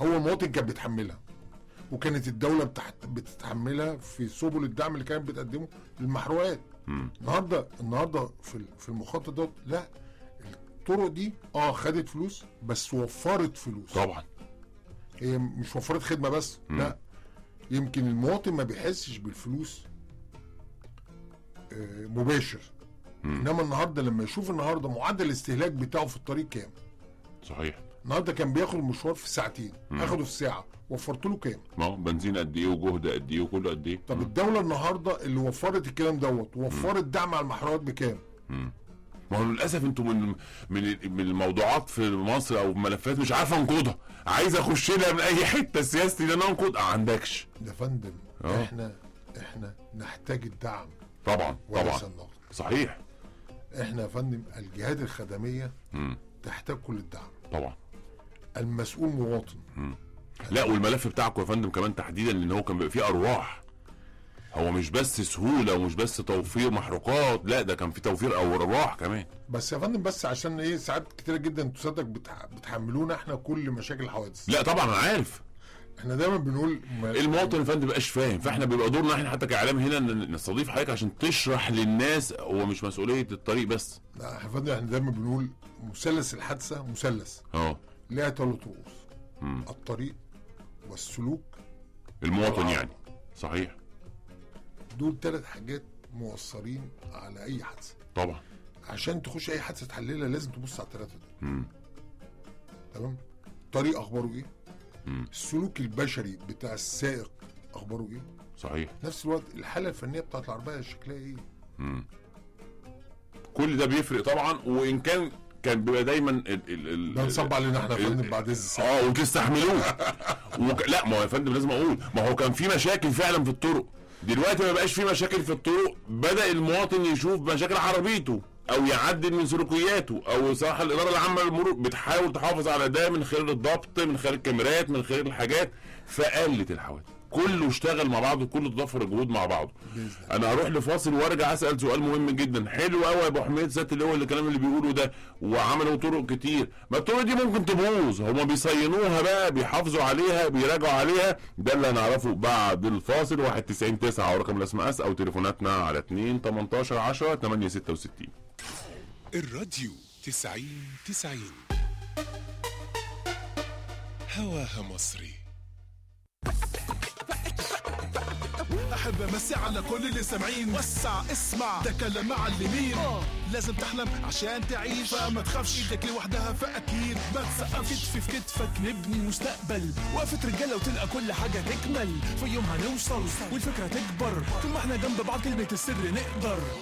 هو المواطن كان بيتحملها وكانت الدوله بتحت بتتحملها في سبل الدعم اللي كانت بتقدمه للمحروقات النهارده النهارده في ال- في المخطط دوت لا الطرق دي اه خدت فلوس بس وفرت فلوس طبعا هي مش وفرت خدمه بس لا يمكن المواطن ما بيحسش بالفلوس آه، مباشر انما النهارده لما يشوف النهارده معدل الاستهلاك بتاعه في الطريق كام صحيح النهارده كان بياخد المشوار في ساعتين اخده في ساعه وفرت له كام ما هو بنزين قد ايه وجهد قد ايه وكله قد ايه طب الدوله النهارده اللي وفرت الكلام دوت وفرت دعم على المحروقات بكام ما هو للاسف انتوا من من من الموضوعات في مصر او ملفات مش عارف انقضها عايز اخش لها من اي حته سياستي ده انا انقض ما عندكش يا فندم آه. احنا احنا نحتاج الدعم طبعا وليس طبعا النقد صحيح احنا يا فندم الجهات الخدميه مم. تحتاج كل الدعم طبعا المسؤول مواطن لا والملف بتاعكم يا فندم كمان تحديدا لان هو كان بيبقى فيه ارواح هو مش بس سهوله ومش بس توفير محروقات لا ده كان في توفير او ارواح كمان بس يا فندم بس عشان ايه ساعات كتيره جدا تصدق بتح... بتحملونا احنا كل مشاكل الحوادث لا طبعا انا عارف احنا دايما بنقول ما... المواطن يا فندم مبقاش فاهم فاحنا بيبقى دورنا احنا حتى كاعلام هنا ان نستضيف حضرتك عشان تشرح للناس هو مش مسؤوليه الطريق بس لا يا فندم احنا دايما بنقول مثلث الحادثه مثلث اه لها ثلاث رؤوس الطريق والسلوك المواطن يعني صحيح دول ثلاث حاجات موصرين على اي حادثه طبعا عشان تخش اي حادثه تحللها لازم تبص على الثلاثه دول مم. تمام الطريق اخباره ايه مم. السلوك البشري بتاع السائق اخباره ايه صحيح في نفس الوقت الحاله الفنيه بتاعت العربيه شكلها ايه كل ده بيفرق طبعا وان كان كان بيبقى دايما ال ال ال ده نصب علينا احنا يا ال- فندم بعد اذن الساعه اه وتستحملوه وك... لا ما هو يا فندم لازم اقول ما هو كان في مشاكل فعلا في الطرق دلوقتي ما بقاش في مشاكل في الطرق بدا المواطن يشوف مشاكل عربيته او يعدل من سلوكياته او صراحه الاداره العامه للمرور بتحاول تحافظ على ده من خلال الضبط من خلال الكاميرات من خلال الحاجات فقلت الحوادث كله اشتغل مع بعضه كله تضافر الجهود مع بعضه بإذن انا هروح لفاصل وارجع اسال سؤال مهم جدا حلو قوي يا ابو حميد سات اللي هو الكلام اللي بيقوله ده وعملوا طرق كتير ما الطرق دي ممكن تبوظ هما بيصينوها بقى بيحافظوا عليها بيراجعوا عليها ده اللي هنعرفه بعد الفاصل 199 9 او رقم الاس ام اس او تليفوناتنا على 2 18 10 8 66 الراديو تسعين تسعين هواها مصري احب امسي على كل اللي سامعين وسع اسمع ده كلام معلمين لازم تحلم عشان تعيش فما تخافش ايدك لوحدها فاكيد ما تسقفش كتف في كتفك نبني مستقبل وقفة رجاله وتلقى كل حاجه تكمل في يوم هنوصل والفكره تكبر طول ما احنا جنب بعض كلمه السر نقدر